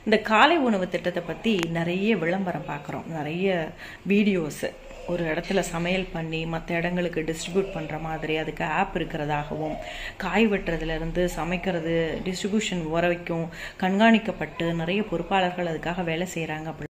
இந்த காலை உணவு திட்டத்தை பற்றி நிறைய விளம்பரம் பார்க்குறோம் நிறைய வீடியோஸு ஒரு இடத்துல சமையல் பண்ணி மற்ற இடங்களுக்கு டிஸ்ட்ரிபியூட் பண்ணுற மாதிரி அதுக்கு ஆப் இருக்கிறதாகவும் காய் வெட்டுறதுலேருந்து சமைக்கிறது டிஸ்ட்ரிபியூஷன் வரைக்கும் கண்காணிக்கப்பட்டு நிறைய பொறுப்பாளர்கள் அதுக்காக வேலை செய்கிறாங்க அப்படி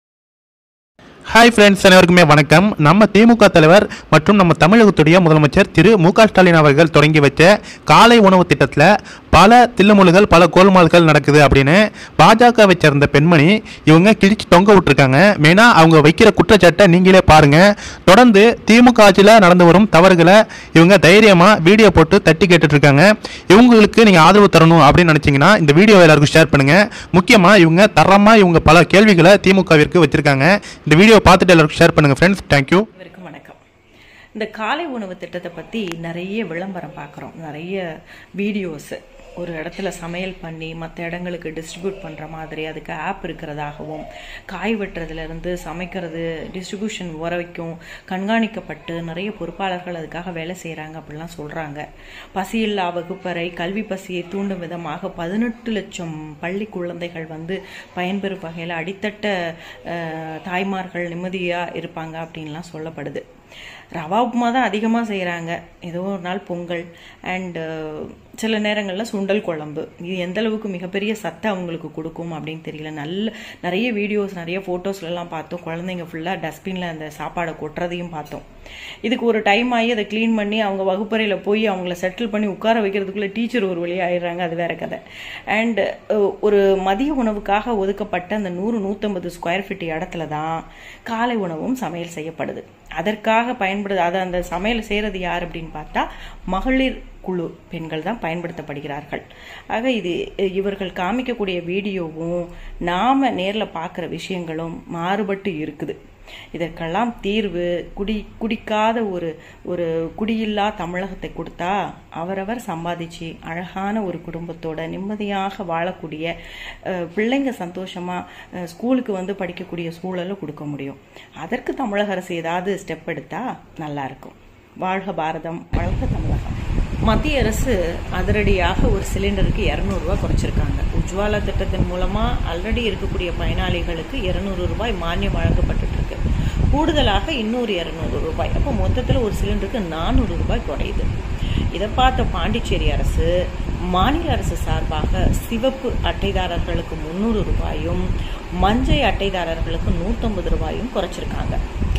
ஹாய் ஃப்ரெண்ட்ஸ் அனைவருக்குமே வணக்கம் நம்ம திமுக தலைவர் மற்றும் நம்ம தமிழகத்துடைய முதலமைச்சர் திரு மு க ஸ்டாலின் அவர்கள் தொடங்கி வச்ச காலை உணவு திட்டத்தில் பல தில்லுமுழுகள் பல கோல்மால்கள் நடக்குது அப்படின்னு பாஜகவை சேர்ந்த பெண்மணி இவங்க கிழிச்சு தொங்க விட்டுருக்காங்க மெயினாக அவங்க வைக்கிற குற்றச்சாட்டை நீங்களே பாருங்க தொடர்ந்து திமுக ஆட்சியில் நடந்து வரும் தவறுகளை இவங்க தைரியமாக வீடியோ போட்டு தட்டி கேட்டுட்டு இருக்காங்க இவங்களுக்கு நீங்கள் ஆதரவு தரணும் அப்படின்னு நினச்சிங்கன்னா இந்த வீடியோ எல்லாருக்கும் ஷேர் பண்ணுங்க முக்கியமாக இவங்க தரமாக இவங்க பல கேள்விகளை திமுகவிற்கு வச்சிருக்காங்க இந்த வீடியோ பார்த்துட்டு எல்லாருக்கும் ஷேர் பண்ணுங்க ஃப்ரெண்ட்ஸ் தேங்க்யூ இவருக்கு வணக்கம் இந்த காலை உணவு திட்டத்தை பற்றி நிறைய விளம்பரம் பார்க்குறோம் நிறைய வீடியோஸு ஒரு இடத்துல சமையல் பண்ணி மற்ற இடங்களுக்கு டிஸ்ட்ரிபியூட் பண்ணுற மாதிரி அதுக்கு ஆப் இருக்கிறதாகவும் காய் வெட்டுறதுலேருந்து சமைக்கிறது டிஸ்ட்ரிபியூஷன் வரைக்கும் கண்காணிக்கப்பட்டு நிறைய பொறுப்பாளர்கள் அதுக்காக வேலை செய்கிறாங்க அப்படிலாம் சொல்கிறாங்க பசியில்லா வகுப்பறை கல்வி பசியை தூண்டும் விதமாக பதினெட்டு லட்சம் பள்ளி குழந்தைகள் வந்து பயன்பெறும் வகையில் அடித்தட்ட அஹ், தாய்மார்கள் நிம்மதியாக இருப்பாங்க அப்படின்லாம் சொல்லப்படுது ரவா உப்புமா தான் அதிகமாக செய்கிறாங்க ஏதோ ஒரு நாள் பொங்கல் அண்டு சில நேரங்களில் சுண்டல் குழம்பு இது எந்த அளவுக்கு மிகப்பெரிய சத்தை அவங்களுக்கு கொடுக்கும் அப்படின்னு தெரியல நல்ல நிறைய வீடியோஸ் நிறைய ஃபோட்டோஸ்லாம் பார்த்தோம் குழந்தைங்க ஃபுல்லாக டஸ்ட்பினில் அந்த சாப்பாடை கொட்டுறதையும் பார்த்தோம் இதுக்கு ஒரு டைம் ஆகி அதை க்ளீன் பண்ணி அவங்க வகுப்பறையில் போய் அவங்கள செட்டில் பண்ணி உட்கார வைக்கிறதுக்குள்ளே டீச்சர் ஒரு வழி ஆயிடுறாங்க அது வேற கதை அண்ட் ஒரு மதிய உணவுக்காக ஒதுக்கப்பட்ட அந்த நூறு நூற்றம்பது ஸ்கொயர் ஃபீட் இடத்துல தான் காலை உணவும் சமையல் செய்யப்படுது அதற்காக பயன்படுது அதை அந்த சமையல் செய்கிறது யார் அப்படின்னு பார்த்தா மகளிர் குழு பெண்கள் தான் பயன்படுத்தப்படுகிறார்கள் ஆக இது இவர்கள் காமிக்கக்கூடிய வீடியோவும் நாம நேரில் பார்க்குற விஷயங்களும் மாறுபட்டு இருக்குது இதற்கெல்லாம் தீர்வு குடி குடிக்காத ஒரு ஒரு குடியில்லா தமிழகத்தை கொடுத்தா அவரவர் சம்பாதிச்சு அழகான ஒரு குடும்பத்தோட நிம்மதியாக வாழக்கூடிய அஹ், பிள்ளைங்க சந்தோஷமாக ஸ்கூலுக்கு வந்து படிக்கக்கூடிய சூழலை கொடுக்க முடியும் அதற்கு தமிழக அரசு ஏதாவது ஸ்டெப் எடுத்தா நல்லா இருக்கும் வாழ்க பாரதம் வளர்க தமிழகம் மத்திய அரசு அதிரடியாக ஒரு சிலிண்டருக்கு இரநூறுவா குறைச்சிருக்காங்க உஜ்வாலா திட்டத்தின் மூலமா ஆல்ரெடி இருக்கக்கூடிய பயனாளிகளுக்கு இருநூறு ரூபாய் மானியம் வழங்கப்பட்டுட்டு இருக்கு கூடுதலாக இன்னொரு இரநூறு ரூபாய் அப்போ மொத்தத்தில் ஒரு சிலிண்டருக்கு நானூறு ரூபாய் குறையுது இதை பார்த்த பாண்டிச்சேரி அரசு மாநில அரசு சார்பாக சிவப்பு அட்டைதாரர்களுக்கு முந்நூறு ரூபாயும் மஞ்சை அட்டைதாரர்களுக்கு நூற்றம்பது ரூபாயும் குறைச்சிருக்காங்க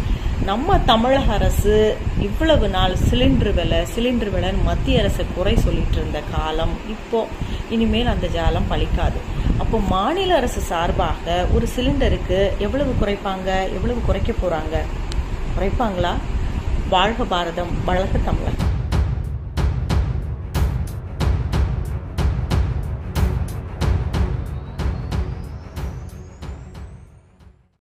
நம்ம தமிழக அரசு இவ்வளவு நாள் சிலிண்டர் விலை சிலிண்டர் விலைன்னு மத்திய அரசு குறை சொல்லிட்டு இருந்த காலம் இப்போ இனிமேல் அந்த ஜாலம் பலிக்காது அப்போ மாநில அரசு சார்பாக ஒரு சிலிண்டருக்கு எவ்வளவு குறைப்பாங்க எவ்வளவு குறைக்க போறாங்க குறைப்பாங்களா வாழ்க பாரதம் வளர்க தமிழகம்